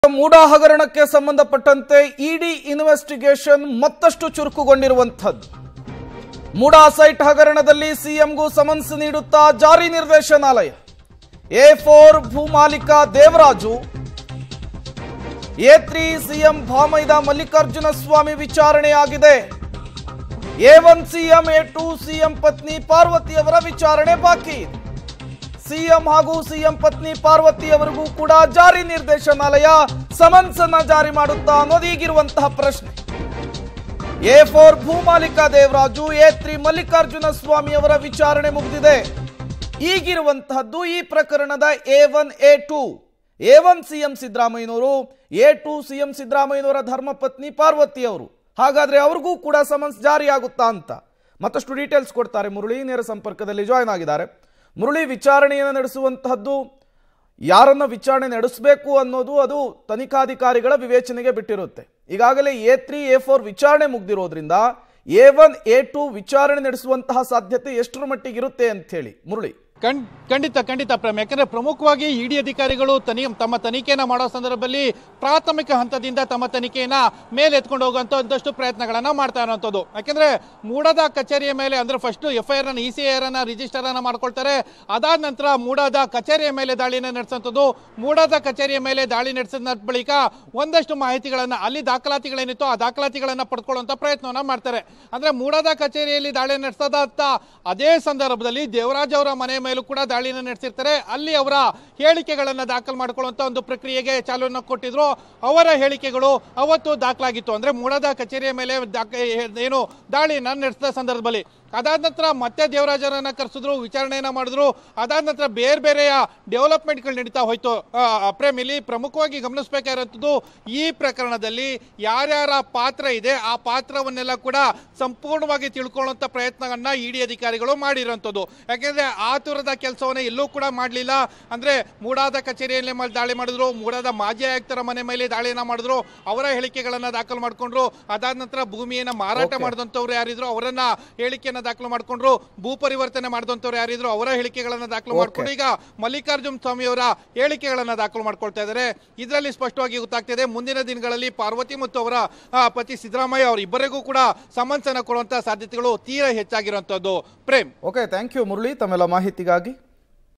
ಮೂಡಾ ಹಗರಣಕ್ಕೆ ಸಂಬಂಧಪಟ್ಟಂತೆ ಇಡಿ ಇನ್ವೆಸ್ಟಿಗೇಷನ್ ಮತ್ತಷ್ಟು ಚುರುಕುಗೊಂಡಿರುವಂಥದ್ದು ಮೂಡಾ ಸೈಟ್ ಹಗರಣದಲ್ಲಿ ಸಿಎಂಗೂ ಸಮನ್ಸ್ ನೀಡುತ್ತಾ ಜಾರಿ ನಿರ್ದೇಶನಾಲಯ ಎ ಫೋರ್ ಭೂಮಾಲೀಕ ದೇವರಾಜು ಎ ತ್ರೀ ಸಿಎಂ ಭಾಮೈದ ಮಲ್ಲಿಕಾರ್ಜುನ ಸ್ವಾಮಿ ವಿಚಾರಣೆಯಾಗಿದೆ A one CM A two CM ಪತ್ನಿ ಪಾರ್ವತಿ ಅವರ ವಿಚಾರಣೆ ಬಾಕಿ ಇದೆ ಸಿಎಂ ಹಾಗೂ ಸಿಎಂ ಪತ್ನಿ ಪಾರ್ವತಿ ಅವರಿಗೂ ಕೂಡ ಜಾರಿ ನಿರ್ದೇಶನಾಲಯ ಸಮನ್ಸ್ ಅನ್ನ ಜಾರಿ ಮಾಡುತ್ತಾ ಅನ್ನೋದು ಈಗಿರುವಂತಹ ಪ್ರಶ್ನೆ ಎ ಫೋರ್ ಭೂಮಾಲೀಕ ದೇವರಾಜು ಎ ತ್ರೀ ಮಲ್ಲಿಕಾರ್ಜುನ ಸ್ವಾಮಿ ಅವರ ವಿಚಾರಣೆ ಮುಗಿದಿದೆ ಈಗಿರುವಂತಹದ್ದು ಈ ಪ್ರಕರಣದ A one A two A one CM ಸಿದ್ದರಾಮಯ್ಯನವರು ಎ ಟು ಸಿಎಂ ಸಿದ್ದರಾಮಯ್ಯನವರ ಧರ್ಮಪತ್ನಿ ಪಾರ್ವತಿ ಅವರು ಹಾಗಾದ್ರೆ ಅವ್ರಿಗೂ ಕೂಡ ಸಮನ್ಸ್ ಜಾರಿಯಾಗುತ್ತಾ ಅಂತ ಮತ್ತಷ್ಟು ಡೀಟೇಲ್ಸ್ ಕೊಡ್ತಾರೆ ಮುರಳಿ ನೇರ ಸಂಪರ್ಕದಲ್ಲಿ ಜಾಯ್ನ್ ಆಗಿದ್ದಾರೆ ಮುರಳಿ ವಿಚಾರಣೆಯನ್ನು ನಡೆಸುವಂತಹದ್ದು ಯಾರನ್ನ ವಿಚಾರಣೆ ನಡೆಸಬೇಕು ಅನ್ನೋದು ಅದು ತನಿಖಾಧಿಕಾರಿಗಳ ವಿವೇಚನೆಗೆ ಬಿಟ್ಟಿರುತ್ತೆ ಈಗಾಗಲೇ ಎ ತ್ರೀ ಎ ಫೋರ್ ವಿಚಾರಣೆ ಮುಗ್ದಿರೋದ್ರಿಂದ ಎ ಒನ್ ಎ ಟು ವಿಚಾರಣೆ ನಡೆಸುವಂತಹ ಸಾಧ್ಯತೆ ಎಷ್ಟರ ಮಟ್ಟಿಗೆ ಇರುತ್ತೆ ಅಂತ ಹೇಳಿ ಮುರಳಿ ಖಂಡ್- ಖಂಡಿತ ಖಂಡಿತ ಪ್ರೇಮ್ ಯಾಕಂದ್ರೆ ಪ್ರಮುಖವಾಗಿ ಇಡಿ ಅಧಿಕಾರಿಗಳು ತನಿ ತಮ್ಮ ತನಿಖೆಯನ್ನ ಮಾಡೋ ಸಂದರ್ಭದಲ್ಲಿ ಪ್ರಾಥಮಿಕ ಹಂತದಿಂದ ತಮ್ಮ ತನಿಖೆಯನ್ನ ಮೇಲೆ ಎತ್ಕೊಂಡು ಹೋಗುವಂತ ಒಂದಷ್ಟು ಪ್ರಯತ್ನಗಳನ್ನ ಮಾಡ್ತಾ ಇರುವಂತದ್ದು ಯಾಕಂದ್ರೆ ಮೂಡದ ಕಚೇರಿಯ ಮೇಲೆ ಅಂದ್ರೆ ಫಸ್ಟ್ ಎಫ್ ಐ ಆರ್ ಅನ್ನ ಇ ಸಿ ಆರ್ ಅನ್ನ ರಿಜಿಸ್ಟರ್ ಅನ್ನ ಮಾಡ್ಕೊಳ್ತಾರೆ ಅದಾದ ನಂತರ ಮೂಡದ ಕಚೇರಿಯ ಮೇಲೆ ದಾಳಿನ ನಡೆಸುವಂಥದ್ದು ಮೂಡದ ಕಚೇರಿಯ ಮೇಲೆ ದಾಳಿ ನಡೆಸಿದ ಬಳಿಕ ಒಂದಷ್ಟು ಮಾಹಿತಿಗಳನ್ನ ಅಲ್ಲಿ ದಾಖಲಾತಿಗಳೇನಿತ್ತು ಆ ದಾಖಲಾತಿಗಳನ್ನ ಪಡ್ಕೊಳ್ಳುವಂತ ಪ್ರಯತ್ನವನ್ನ ಮಾಡ್ತಾರೆ ಅಂದ್ರೆ ಮೂಡದ ಕಚೇರಿಯಲ್ಲಿ ದಾಳಿ ನಡೆಸದ ಅದೇ ಸಂದರ್ಭದಲ್ಲಿ ದೇವರಾಜ್ ಅವರ ಮನೆ ಮೇಲೂ ಕೂಡ ದಾಳಿನ ನಡೆಸಿರ್ತಾರೆ ಅಲ್ಲಿ ಅವರ ಹೇಳಿಕೆಗಳನ್ನ ದಾಖಲು ಮಾಡ್ಕೊಳ್ಳುವಂತ ಒಂದು ಪ್ರಕ್ರಿಯೆಗೆ ಚಾಲನೆ ಕೊಟ್ಟಿದ್ರು ಅವರ ಹೇಳಿಕೆಗಳು ಅವತ್ತು ದಾಖಲಾಗಿತ್ತು ಅಂದ್ರೆ ಮೂಡದ ಕಚೇರಿಯ ಮೇಲೆ ದಾಖ- ಏನು ದಾಳಿನ ನಡೆಸಿದ ಸಂದರ್ಭದಲ್ಲಿ ಅದಾದ ನಂತರ ಮತ್ತೆ ದೇವರಾಜರನ್ನ ಕರೆಸಿದ್ರು ವಿಚಾರಣೆಯನ್ನ ಮಾಡಿದ್ರು ಅದಾದ ನಂತರ ಬೇರೆ ಬೇರೆಯ ಡೆವಲಪ್ಮೆಂಟ್ಗಳು ನಡೀತಾ ಹೋಯ್ತು ಆ, ಪ್ರೇಮ್ ಇಲ್ಲಿ ಪ್ರಮುಖವಾಗಿ ಗಮನಿಸಬೇಕಾಗಿರುವಂಥದ್ದು ಈ ಪ್ರಕರಣದಲ್ಲಿ ಯಾರ್ಯಾರ ಪಾತ್ರ ಇದೆ ಆ ಪಾತ್ರವನ್ನೆಲ್ಲ ಕೂಡ ಸಂಪೂರ್ಣವಾಗಿ ತಿಳ್ಕೊಳ್ಳುವಂತ ಪ್ರಯತ್ನವನ್ನ ಇಡಿ ಅಧಿಕಾರಿಗಳು ಮಾಡಿರುವಂಥದ್ದು ಯಾಕೆಂದ್ರೆ ಆತುರದ ಕೆಲಸವನ್ನ ಎಲ್ಲೂ ಕೂಡ ಮಾಡಲಿಲ್ಲ ಅಂದ್ರೆ ಮೂಡಾದ ಕಚೇರಿಯಲ್ಲಿ ಮೇಲೆ ದಾಳಿ ಮಾಡಿದ್ರು ಮೂಡಾದ ಮಾಜಿ ಆಯುಕ್ತರ ಮನೆ ಮೇಲೆ ದಾಳಿಯನ್ನ ಮಾಡಿದ್ರು ಅವರ ಹೇಳಿಕೆಗಳನ್ನ ದಾಖಲು ಮಾಡ್ಕೊಂಡ್ರು ಅದಾದ ನಂತರ ಭೂಮಿಯನ್ನ ಮಾರಾಟ Okay. ಮಾಡಿದಂಥವ್ರು ಯಾರಿದ್ರು ಅವರನ್ನ ಹೇಳಿಕೆಯನ್ನ ದಾಖಲು ಮಾಡ್ಕೊಂಡ್ರು ಭೂ ಪರಿವರ್ತನೆ ಮಾಡಿದಂಥವ್ರು ಯಾರಿದ್ರು ಅವರ ಹೇಳಿಕೆಗಳನ್ನ ದಾಖಲು Okay. ಮಾಡ್ಕೊಂಡು ಈಗ ಮಲ್ಲಿಕಾರ್ಜುನ್ ಸ್ವಾಮಿ ಅವರ ಹೇಳಿಕೆಗಳನ್ನ ದಾಖಲು ಮಾಡ್ಕೊಳ್ತಾ ಇದ್ದಾರೆ ಇದರಲ್ಲಿ ಸ್ಪಷ್ಟವಾಗಿ ಗೊತ್ತಾಗ್ತಿದೆ ಮುಂದಿನ ದಿನಗಳಲ್ಲಿ ಪಾರ್ವತಿ ಮತ್ತು ಅವರ ಆ, ಪತಿ ಸಿದ್ದರಾಮಯ್ಯ ಅವರ ಇಬ್ಬರಿಗೂ ಕೂಡ ಸಮನ್ಸ್ ಅನ್ನ ಕೊಡುವಂತ ಸಾಧ್ಯತೆಗಳು ತೀರಾ ಹೆಚ್ಚಾಗಿರುವಂತದ್ದು Prem okay thank you Murali ತಮ್ಮೆಲ್ಲ ಮಾಹಿತಿಗಾಗಿ